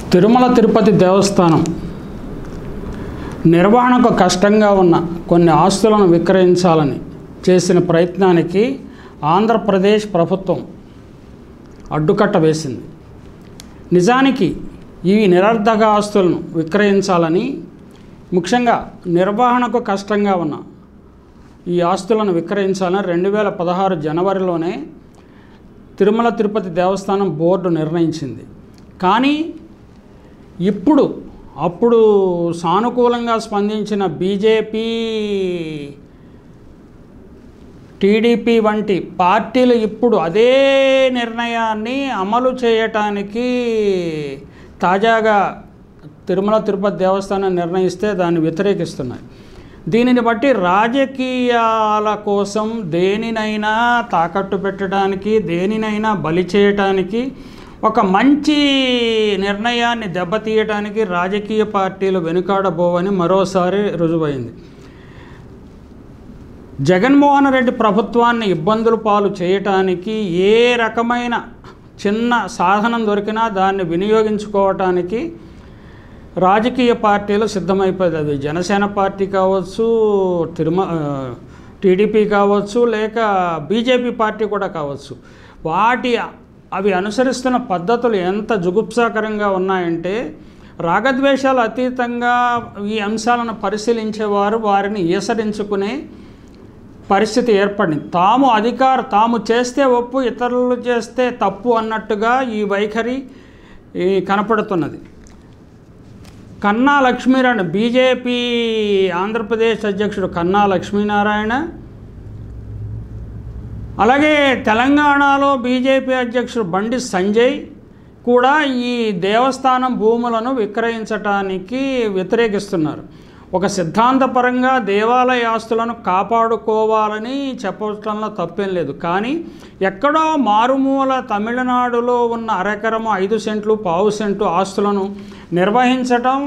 తిరుమల తిరుపతి దేవస్థానం నిర్వహణకు కష్టంగా ఉన్న కొన్ని ఆస్తులను విక్రయించాలని చేసిన ప్రయత్నానికి ఆంధ్రప్రదేశ్ ప్రభుత్వం అడ్డుకట్ట వేసింది నిజానికి ఈ నిరర్ధక ఆస్తులను విక్రయించాలని ముఖ్యంగా నిర్వహణకు కష్టంగా ఉన్న ఈ ఆస్తులను విక్రయించాలని రెండు వేల పదహారు జనవరిలోనే తిరుమల తిరుపతి దేవస్థానం బోర్డు నిర్ణయించింది కానీ ఇప్పుడు అప్పుడు సానుకూలంగా స్పందించిన బీజేపీ టీడీపీ వంటి పార్టీలు ఇప్పుడు అదే నిర్ణయాన్ని అమలు చేయటానికి తాజాగా తిరుమల తిరుపతి దేవస్థానం నిర్ణయిస్తే దాన్ని వ్యతిరేకిస్తున్నాయి దీనిని బట్టి రాజకీయాల కోసం దేనినైనా తాకట్టు పెట్టడానికి దేనినైనా బలి చేయటానికి ఒక మంచి నిర్ణయాన్ని దెబ్బతీయటానికి రాజకీయ పార్టీలు వెనుకాడబోవని మరోసారి రుజువైంది జగన్మోహన్ రెడ్డి ప్రభుత్వాన్ని ఇబ్బందులు పాలు చేయటానికి ఏ రకమైన చిన్న సాధనం దొరికినా దాన్ని వినియోగించుకోవటానికి రాజకీయ పార్టీలు సిద్ధమైపోయింది అది జనసేన పార్టీ కావచ్చు తిరుమ టీడీపీ కావచ్చు లేక బీజేపీ పార్టీ కూడా కావచ్చు వాటి అవి అనుసరిస్తున్న పద్ధతులు ఎంత జుగుప్సాకరంగా ఉన్నాయంటే రాగద్వేషాలు అతీతంగా ఈ అంశాలను పరిశీలించేవారు వారిని ఈసరించుకునే పరిస్థితి ఏర్పడింది తాము అధికార తాము చేస్తే ఒప్పు ఇతరులు చేస్తే తప్పు అన్నట్టుగా ఈ వైఖరి ఈ కనపడుతున్నది కన్నా లక్ష్మీనారాయణ బీజేపీ ఆంధ్రప్రదేశ్ అధ్యక్షుడు కన్నా లక్ష్మీనారాయణ అలాగే తెలంగాణలో బీజేపీ అధ్యక్షుడు బండి సంజయ్ కూడా ఈ దేవస్థానం భూములను విక్రయించటానికి వ్యతిరేకిస్తున్నారు ఒక సిద్ధాంతపరంగా దేవాలయ ఆస్తులను కాపాడుకోవాలని చెప్పడంలో తప్పేం లేదు కానీ ఎక్కడో మారుమూల తమిళనాడులో ఉన్న అరెకరము ఐదు సెంట్లు పావు సెంటు ఆస్తులను నిర్వహించటం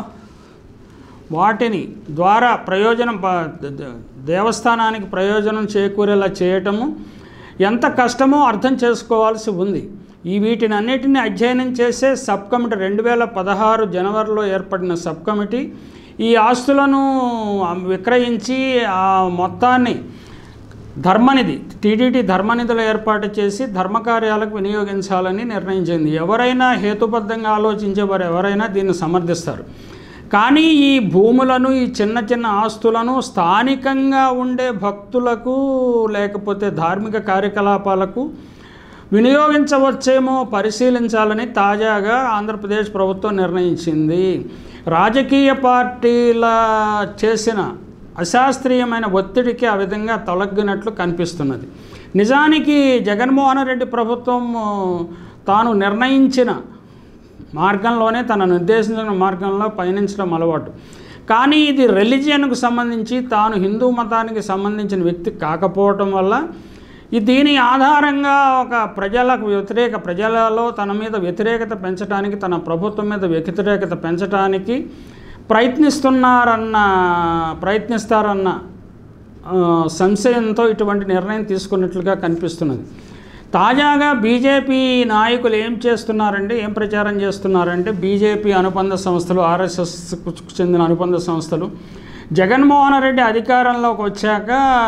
వాటిని ద్వారా ప్రయోజనం ప- ద- ద- దేవస్థానానికి ప్రయోజనం చేకూరేలా చేయటము ఎంత కష్టమో అర్థం చేసుకోవాల్సి ఉంది ఈ వీటిని అన్నిటిని అధ్యయనం చేసే సబ్ కమిటీ రెండు వేల పదహారు జనవరిలో ఏర్పడిన సబ్ కమిటీ ఈ ఆస్తులను విక్రయించి ఆ మొత్తాన్ని ధర్మనిధి టీడీటీ ధర్మనిధులు ఏర్పాటు చేసి ధర్మకార్యాలకు వినియోగించాలని నిర్ణయించింది ఎవరైనా హేతుబద్ధంగా ఆలోచించేవారు ఎవరైనా దీన్ని సమర్థిస్తారు కానీ ఈ భూములను ఈ చిన్న చిన్న ఆస్తులను స్థానికంగా ఉండే భక్తులకు లేకపోతే ధార్మిక కార్యకలాపాలకు వినియోగించవచ్చేమో పరిశీలించాలని తాజాగా ఆంధ్రప్రదేశ్ ప్రభుత్వం నిర్ణయించింది రాజకీయ పార్టీల చేసిన అశాస్త్రీయమైన ఒత్తిడికి ఆ విధంగా తొలగినట్లు కనిపిస్తున్నది నిజానికి జగన్మోహన్ రెడ్డి ప్రభుత్వం తాను నిర్ణయించిన మార్గంలోనే తన నిర్దేశించిన మార్గంలో పయనించడం అలవాటు కానీ ఇది రిలీజియన్కు సంబంధించి తాను హిందూ మతానికి సంబంధించిన వ్యక్తి కాకపోవటం వల్ల ఈ దీని ఆధారంగా ఒక ప్రజలకు వ్యతిరేక ప్రజలలో తన మీద వ్యతిరేకత పెంచడానికి తన ప్రభుత్వం మీద వ్యతిరేకత పెంచడానికి ప్రయత్నిస్తున్నారన్న ప్రయత్నిస్తారన్న ఆ, సంశయంతో ఇటువంటి నిర్ణయం తీసుకున్నట్లుగా కనిపిస్తున్నది తాజాగా బీజేపీ నాయకులు ఏం చేస్తున్నారంటే ఏం ప్రచారం చేస్తున్నారంటే బీజేపీ అనుబంధ సంస్థలు ఆర్ఎస్ఎస్కు చెందిన అనుబంధ సంస్థలు జగన్మోహన్ రెడ్డి అధికారంలోకి వచ్చాక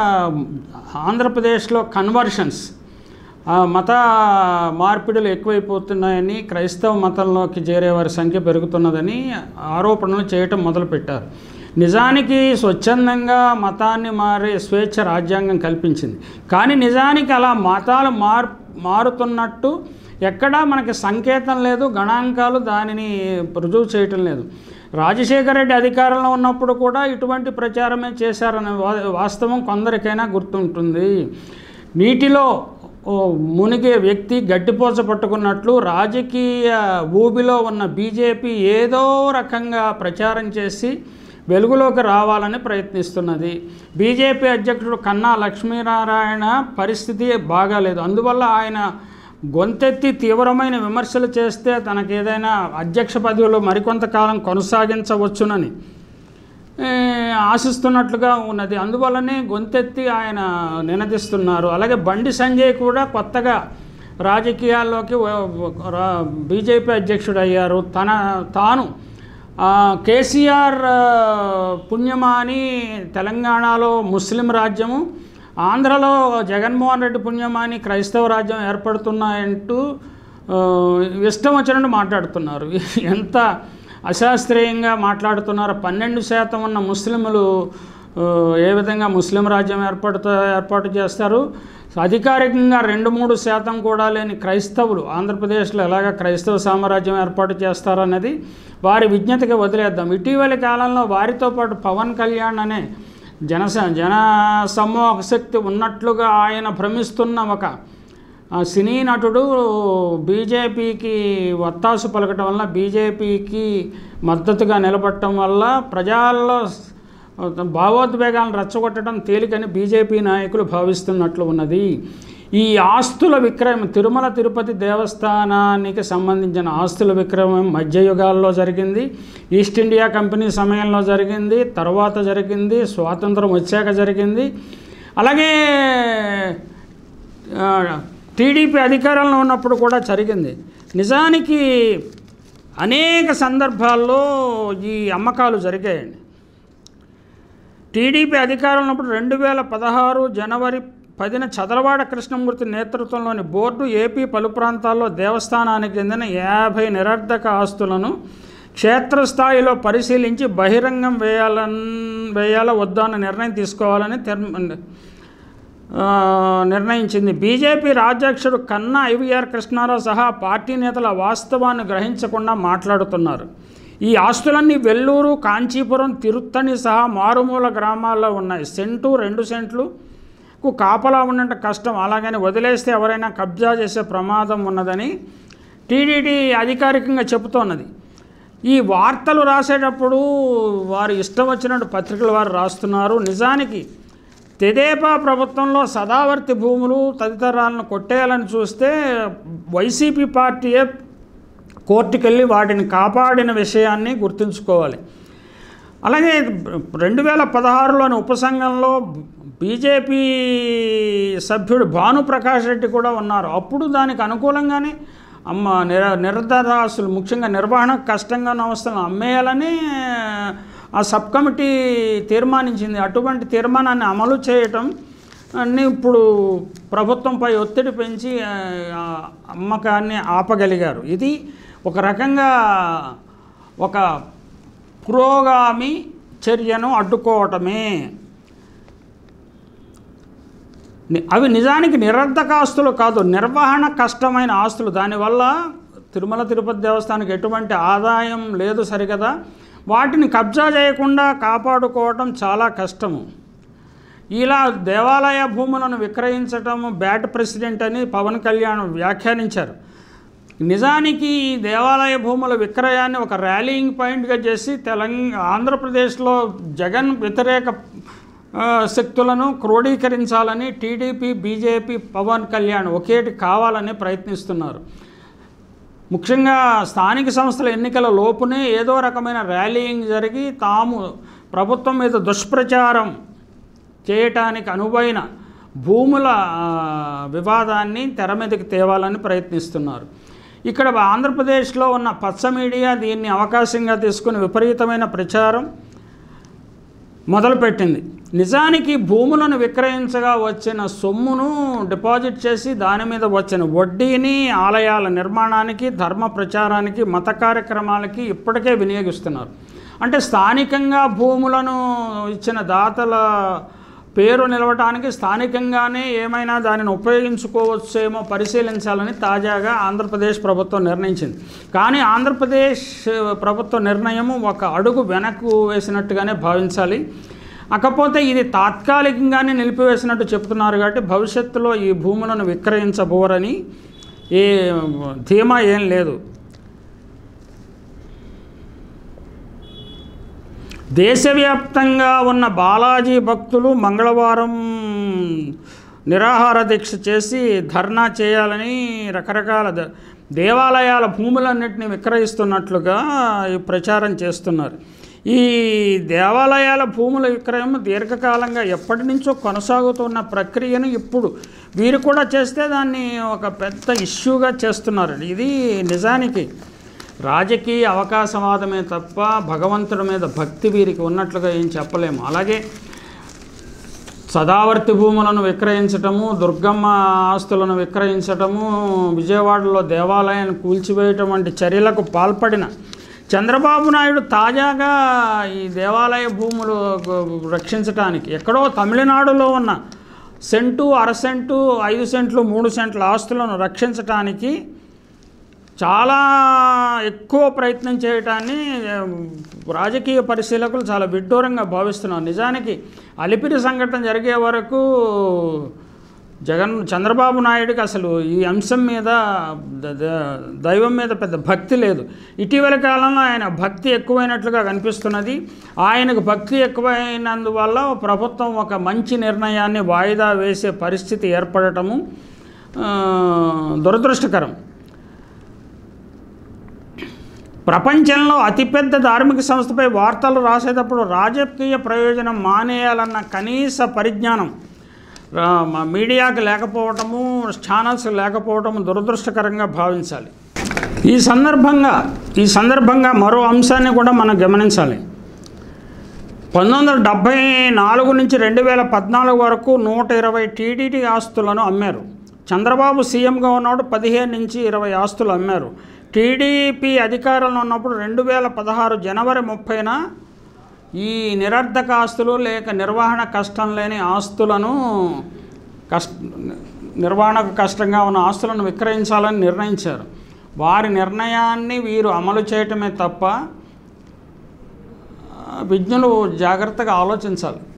ఆంధ్రప్రదేశ్లో కన్వర్షన్స్ ఆ మత మార్పిడులు ఎక్కువైపోతున్నాయని క్రైస్తవ మతంలోకి చేరే వారి సంఖ్య పెరుగుతున్నదని ఆరోపణలు చేయటం మొదలుపెట్టారు నిజానికి స్వచ్ఛందంగా మతాన్ని మారే స్వేచ్ఛ రాజ్యాంగం కల్పించింది కానీ నిజానికి అలా మతాలు మార్ మారుతున్నట్టు ఎక్కడా మనకి సంకేతం లేదు గణాంకాలు దానిని రుజువు చేయటం లేదు రాజశేఖర రెడ్డి అధికారంలో ఉన్నప్పుడు కూడా ఇటువంటి ప్రచారమే చేశారనే వా- వాస్తవం కొందరికైనా గుర్తుంటుంది నీటిలో ఓ మునిగే వ్యక్తి గడ్డిపోచ పట్టుకున్నట్లు రాజకీయ ఊబిలో ఉన్న బీజేపీ ఏదో రకంగా ప్రచారం చేసి వెలుగులోకి రావాలని ప్రయత్నిస్తున్నది బీజేపీ అధ్యక్షుడు కన్నా లక్ష్మీనారాయణ పరిస్థితి బాగాలేదు అందువల్ల ఆయన గొంతెత్తి తీవ్రమైన విమర్శలు చేస్తే తనకు ఏదైనా అధ్యక్ష పదవిలో మరికొంతకాలం కొనసాగించవచ్చునని ఏ, ఆశిస్తున్నట్లుగా ఉన్నది అందువల్లనే గొంతెత్తి ఆయన నినదిస్తున్నారు అలాగే బండి సంజయ్ కూడా కొత్తగా రాజకీయాల్లోకి వ- వ- రా- బీజేపీ అధ్యక్షుడు అయ్యారు తన తాను ఆ, కేసీఆర్ ఆ, పుణ్యమా అని తెలంగాణలో ముస్లిం రాజ్యము ఆంధ్రలో జగన్మోహన్ రెడ్డి పుణ్యమా అని క్రైస్తవ రాజ్యం ఏర్పడుతున్నాయంటూ ఆ, ఇష్టం వచ్చినట్టు మాట్లాడుతున్నారు ఎంత అశాస్త్రీయంగా మాట్లాడుతున్నారు పన్నెండు శాతం ఉన్న ముస్లింలు ఆ, ఏ విధంగా ముస్లిం రాజ్యం ఏర్పడుతా ఏర్పాటు చేస్తారు అధికారికంగా రెండు మూడు శాతం కూడా లేని క్రైస్తవులు ఆంధ్రప్రదేశ్లో ఎలాగ క్రైస్తవ సామ్రాజ్యం ఏర్పాటు చేస్తారన్నది వారి విజ్ఞతకి వదిలేద్దాం ఇటీవలి కాలంలో వారితో పాటు పవన్ కళ్యాణ్ అనే జనస జన సమూహ శక్తి ఉన్నట్లుగా ఆయన భ్రమిస్తున్న ఒక ఆ సినీ నటుడు బీజేపీకి వత్తాసు పలకటం వల్ల బీజేపీకి మద్దతుగా నిలబడటం వల్ల ప్రజల్లో భావోద్వేగాలను రెచ్చగొట్టడం తేలికని బీజేపీ నాయకులు భావిస్తున్నట్లు ఉన్నది ఈ ఆస్తుల విక్రయం తిరుమల తిరుపతి దేవస్థానానికి సంబంధించిన ఆస్తుల విక్రయం మధ్యయుగాల్లో జరిగింది ఈస్ట్ ఇండియా కంపెనీ సమయంలో జరిగింది తర్వాత జరిగింది స్వాతంత్రం వచ్చాక జరిగింది అలాగే ఆ, టీడీపీ అధికారంలో ఉన్నప్పుడు కూడా జరిగింది నిజానికి అనేక సందర్భాల్లో ఈ అమ్మకాలు జరిగాయండి టీడీపీ అధికారంలో ఉన్నప్పుడు రెండు వేల పదహారు జనవరి పదిన చదలవాడ కృష్ణమూర్తి నేతృత్వంలోని బోర్డు ఏపీ పలు ప్రాంతాల్లో దేవస్థానానికి చెందిన యాభై నిరర్ధక ఆస్తులను క్షేత్రస్థాయిలో పరిశీలించి బహిరంగం వేయాలన్ వేయాలా వద్దా అన్న నిర్ణయం తీసుకోవాలని తెర్ ఆ, నిర్ణయించింది బీజేపీ రాజ్యాధ్యక్షుడు కన్నా ఐవీఆర్ కృష్ణారావు సహా పార్టీ నేతల వాస్తవాన్ని గ్రహించకుండా మాట్లాడుతున్నారు ఈ ఆస్తులన్నీ వెల్లూరు కాంచీపురం తిరుత్తణి సహా మారుమూల గ్రామాల్లో ఉన్నాయి సెంటు రెండు సెంట్లుకు కాపలా ఉండంటే కష్టం అలాగని వదిలేస్తే ఎవరైనా కబ్జా చేసే ప్రమాదం ఉన్నదని టీడీడీ అధికారికంగా చెబుతోన్నది ఈ వార్తలు రాసేటప్పుడు వారు ఇష్టం వచ్చినట్టు పత్రికలు వారు రాస్తున్నారు నిజానికి తెదేపా ప్రభుత్వంలో సదావర్తి భూములు తదితరాలను కొట్టేయాలని చూస్తే వైసీపీ పార్టీయే కోర్టుకెళ్ళి వాటిని కాపాడిన విషయాన్ని గుర్తుంచుకోవాలి అలాగే రెండు వేల పదహారులోని ఉపసంఘంలో బీజేపీ సభ్యుడు భానుప్రకాష్ రెడ్డి కూడా ఉన్నారు అప్పుడు దానికి అనుకూలంగానే అమ్మ నిర నిరదాసులు ముఖ్యంగా నిర్వహణ కష్టంగా ఉన్న అవస్థలను అమ్మేయాలని ఆ సబ్ కమిటీ తీర్మానించింది అటువంటి తీర్మానాన్ని అమలు చేయటం అన్ని ఇప్పుడు ప్రభుత్వంపై ఒత్తిడి పెంచి ఆ, ఆ అమ్మకాన్ని ఆపగలిగారు ఇది ఒక రకంగా ఒక పురోగామి చర్యను అడ్డుకోవటమే ని- అవి నిజానికి నిరర్ధక ఆస్తులు కాదు నిర్వహణ కష్టమైన ఆస్తులు దానివల్ల తిరుమల తిరుపతి దేవస్థానానికి ఎటువంటి ఆదాయం లేదు సరికదా వాటిని కబ్జా చేయకుండా కాపాడుకోవటం చాలా కష్టము ఇలా దేవాలయ భూములను విక్రయించటం బ్యాడ్ ప్రెసిడెంట్ అని పవన్ కళ్యాణ్ వ్యాఖ్యానించారు నిజానికి ఈ దేవాలయ భూముల విక్రయాన్ని ఒక ర్యాలీయింగ్ పాయింట్గా చేసి తెలంగాణ ఆంధ్రప్రదేశ్లో జగన్ వ్యతిరేక ఆ, శక్తులను క్రోడీకరించాలని టీడీపీ బీజేపీ పవన్ కళ్యాణ్ ఒకేటి కావాలని ప్రయత్నిస్తున్నారు ముఖ్యంగా స్థానిక సంస్థల ఎన్నికల లోపునే ఏదో రకమైన ర్యాలీయింగ్ జరిగి తాము ప్రభుత్వం మీద దుష్ప్రచారం చేయటానికి అనువైన భూముల ఆ, వివాదాన్ని తెర మీదకి తేవాలని ప్రయత్నిస్తున్నారు ఇక్కడ ఆంధ్రప్రదేశ్లో ఉన్న పచ్చ మీడియా దీన్ని అవకాశంగా తీసుకుని విపరీతమైన ప్రచారం మొదలుపెట్టింది నిజానికి భూములను విక్రయించగా వచ్చిన సొమ్మును డిపాజిట్ చేసి దాని మీద వచ్చిన వడ్డీని ఆలయాల నిర్మాణానికి ధర్మ ప్రచారానికి మత కార్యక్రమాలకి ఇప్పటికే వినియోగిస్తున్నారు అంటే స్థానికంగా భూములను ఇచ్చిన దాతల పేరు నిలవటానికి స్థానికంగానే ఏమైనా దానిని ఉపయోగించుకోవచ్చేమో పరిశీలించాలని తాజాగా ఆంధ్రప్రదేశ్ ప్రభుత్వం నిర్ణయించింది కానీ ఆంధ్రప్రదేశ్ ప్రభుత్వ నిర్ణయము ఒక అడుగు వెనక్కు వేసినట్టుగానే భావించాలి అకపోతే ఇది తాత్కాలికంగానే నిలిపివేసినట్టు చెప్తున్నారు కాబట్టి భవిష్యత్తులో ఈ భూములను విక్రయించబోరని ఏ ధీమా ఏం లేదు దేశవ్యాప్తంగా ఉన్న బాలాజీ భక్తులు మంగళవారం నిరాహార దీక్ష చేసి ధర్నా చేయాలని రకరకాల ద- దేవాలయాల భూములన్నింటినీ విక్రయిస్తున్నట్లుగా ఈ ప్రచారం చేస్తున్నారు ఈ దేవాలయాల భూముల విక్రయం దీర్ఘకాలంగా ఎప్పటి నుంచో కొనసాగుతున్న ప్రక్రియను ఇప్పుడు వీరు కూడా చేస్తే దాన్ని ఒక పెద్ద ఇష్యూగా చేస్తున్నారు ఇది నిజానికి రాజకీయ అవకాశవాదమే తప్ప భగవంతుడి మీద భక్తి వీరికి ఉన్నట్లుగా ఏం చెప్పలేము అలాగే సదావర్తి భూములను విక్రయించటము దుర్గమ్మ ఆస్తులను విక్రయించటము విజయవాడలో దేవాలయాన్ని కూల్చివేయటం వంటి చర్యలకు పాల్పడిన చంద్రబాబు నాయుడు తాజాగా ఈ దేవాలయ భూములు రక్షించటానికి ఎక్కడో తమిళనాడులో ఉన్న సెంటు అర సెంటు ఐదు సెంట్లు మూడు సెంట్ల ఆస్తులను రక్షించటానికి చాలా ఎక్కువ ప్రయత్నం చేయటాన్ని ఆ, రాజకీయ పరిశీలకులు చాలా విడ్డూరంగా భావిస్తున్నారు నిజానికి అలిపిరి సంఘటన జరిగే వరకు జగన్ చంద్రబాబు నాయుడుకి అసలు ఈ అంశం మీద ద- ద- దైవం మీద పెద్ద భక్తి లేదు ఇటీవల కాలంలో ఆయన భక్తి ఎక్కువైనట్లుగా కనిపిస్తున్నది ఆయనకు భక్తి ఎక్కువైనందువల్ల ప్రభుత్వం ఒక మంచి నిర్ణయాన్ని వాయిదా వేసే పరిస్థితి ఏర్పడటము ఆ, దురదృష్టకరం ప్రపంచంలో అతిపెద్ద ధార్మిక సంస్థపై వార్తలు రాసేటప్పుడు రాజకీయ ప్రయోజనం మానేయాలన్న కనీస పరిజ్ఞానం ఆ, మా మీడియాకి లేకపోవటము ఛానల్స్ లేకపోవటము దురదృష్టకరంగా భావించాలి ఈ సందర్భంగా ఈ సందర్భంగా మరో అంశాన్ని కూడా మనం గమనించాలి పంతొమ్మిది వందల డెబ్భై నాలుగు నుంచి రెండు వేల పద్నాలుగు వరకు నూట ఇరవై టీడీటీ ఆస్తులను అమ్మారు చంద్రబాబు సీఎంగా ఉన్నప్పుడు పదిహేను నుంచి ఇరవై ఆస్తులు అమ్మారు టీడీపీ అధికారంలో ఉన్నప్పుడు రెండు వేల పదహారు జనవరి ముప్పైన ఈ నిరర్ధక ఆస్తులు లేక నిర్వహణ కష్టం లేని ఆస్తులను కష్ట నిర్వహణకు కష్టంగా ఉన్న ఆస్తులను విక్రయించాలని నిర్ణయించారు వారి నిర్ణయాన్ని వీరు అమలు చేయటమే తప్ప ఆ, విజ్ఞులు జాగ్రత్తగా ఆలోచించాలి